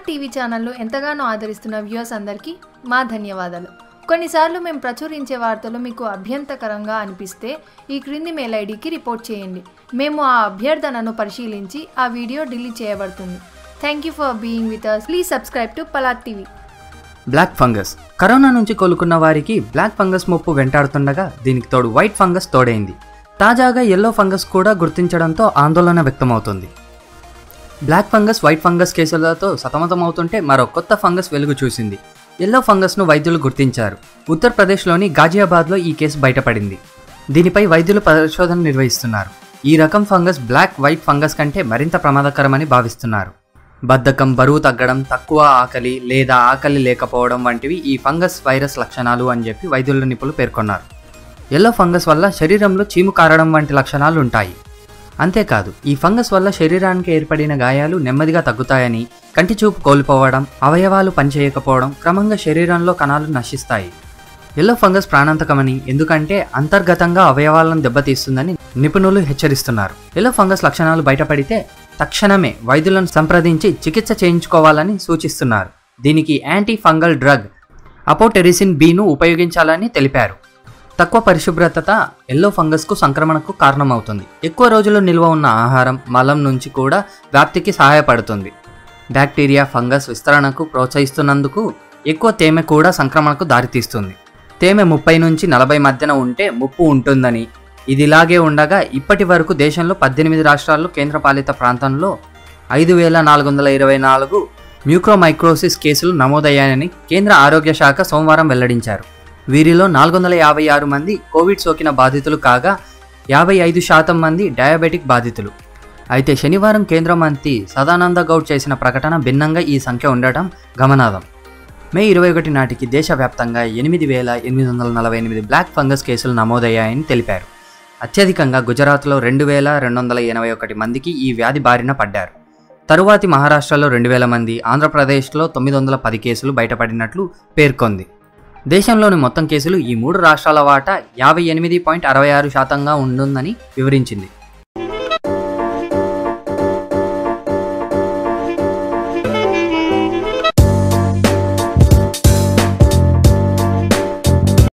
TV ఛానల్ను ఎంతగానో ఆదరిస్తున్న వ్యూవర్స్ అందరికీ మా ధన్యవాదాలు కొన్నిసార్లు మేము ప్రచురించే వార్తలు మీకు అభ్యంతకరంగా అనిపిస్తే ఈ క్రింది మెయిల్ ఐడికి రిపోర్ట్ చేయండి మేము ఆ అభ్యర్థనను పరిశీలించి ఆ వీడియో డిలీట్ చేయబడుతుంది thank you for being with us please subscribe to పలాక్ టీవీ బ్లాక్ ఫంగస్ కరోనా నుంచి కోలుకున్న వారికి బ్లాక్ ఫంగస్ ముప్పు వెంటాడుతుండగా దీనికి తోడు వైట్ ఫంగస్ తోడైంది తాజాగా ఎల్లో ఫంగస్ కూడా గుర్తించడంతో ఆందోళన వ్యక్తమవుతుంది బ్లాక్ ఫంగస్ వైట్ ఫంగస్ కేసులతో సతమతమవుతుంటే మరో కొత్త ఫంగస్ వెలుగు చూసింది ఎల్లో ఫంగస్ను వైద్యులు గుర్తించారు ఉత్తరప్రదేశ్లోని గాజియాబాద్లో ఈ కేసు బయటపడింది దీనిపై వైద్యులు పరిశోధన నిర్వహిస్తున్నారు ఈ రకం ఫంగస్ బ్లాక్ వైట్ ఫంగస్ కంటే మరింత ప్రమాదకరమని భావిస్తున్నారు బద్ధకం బరువు తగ్గడం తక్కువ ఆకలి లేదా ఆకలి లేకపోవడం వంటివి ఈ ఫంగస్ వైరస్ లక్షణాలు అని చెప్పి వైద్యుల నిపుణులు పేర్కొన్నారు ఎల్లో ఫంగస్ వల్ల శరీరంలో చీము కారడం వంటి లక్షణాలు ఉంటాయి అంతేకాదు ఈ ఫంగస్ వల్ల శరీరానికి ఏర్పడిన గాయాలు నెమ్మదిగా తగ్గుతాయని కంటి చూపు కోల్పోవడం అవయవాలు పనిచేయకపోవడం క్రమంగా శరీరంలో కణాలు నశిస్తాయి ఎల్లో ఫంగస్ ప్రాణాంతకమని ఎందుకంటే అంతర్గతంగా అవయవాలను దెబ్బతీస్తుందని నిపుణులు హెచ్చరిస్తున్నారు ఎల్లో ఫంగస్ లక్షణాలు బయటపడితే తక్షణమే వైద్యులను సంప్రదించి చికిత్స చేయించుకోవాలని సూచిస్తున్నారు దీనికి యాంటీ ఫంగల్ డ్రగ్ అపోటెరిసిన్ బిను ఉపయోగించాలని తెలిపారు తక్కువ పరిశుభ్రత ఎల్లో ఫంగస్కు సంక్రమణకు కారణమవుతుంది ఎక్కువ రోజులు నిల్వ ఉన్న ఆహారం మలం నుంచి కూడా వ్యాప్తికి సహాయపడుతుంది బ్యాక్టీరియా ఫంగస్ విస్తరణకు ప్రోత్సహిస్తున్నందుకు ఎక్కువ తేమ కూడా సంక్రమణకు దారితీస్తుంది తేమ ముప్పై నుంచి నలభై మధ్యన ఉంటే ముప్పు ఉంటుందని ఇది ఇలాగే ఉండగా ఇప్పటి వరకు దేశంలో పద్దెనిమిది రాష్ట్రాల్లో కేంద్రపాలిత ప్రాంతంలో ఐదు వేల నాలుగు వందల ఇరవై నాలుగు మ్యూక్రోమైక్రోసిస్ కేసులు నమోదయ్యాయని కేంద్ర ఆరోగ్య శాఖ సోమవారం వెల్లడించారు వీరిలో నాలుగు వందల యాభై ఆరు మంది కోవిడ్ సోకిన బాధితులు కాగా యాభై ఐదు శాతం మంది డయాబెటిక్ బాధితులు అయితే శనివారం కేంద్ర మంత్రి సదానంద గౌడ్ చేసిన ప్రకటన భిన్నంగా ఈ సంఖ్య ఉండటం గమనార్హం మే ఇరవై ఒకటి నాటికి దేశవ్యాప్తంగా ఎనిమిది వేల ఎనిమిది వందల నలభై ఎనిమిది బ్లాక్ ఫంగస్ కేసులు నమోదయ్యాయని తెలిపారు అత్యధికంగా గుజరాత్లో రెండు వేల రెండు వందల ఎనభై ఒకటి మందికి ఈ వ్యాధి బారిన పడ్డారు తరువాతి మహారాష్ట్రలో రెండు వేల మంది ఆంధ్రప్రదేశ్లో తొమ్మిది వందల పది కేసులు బయటపడినట్లు పేర్కొంది దేశంలోని మొత్తం కేసులు ఈ మూడు రాష్ట్రాల వాటా యాభై ఎనిమిది పాయింట్ అరవై ఆరు శాతంగా ఉంటుందని వివరించింది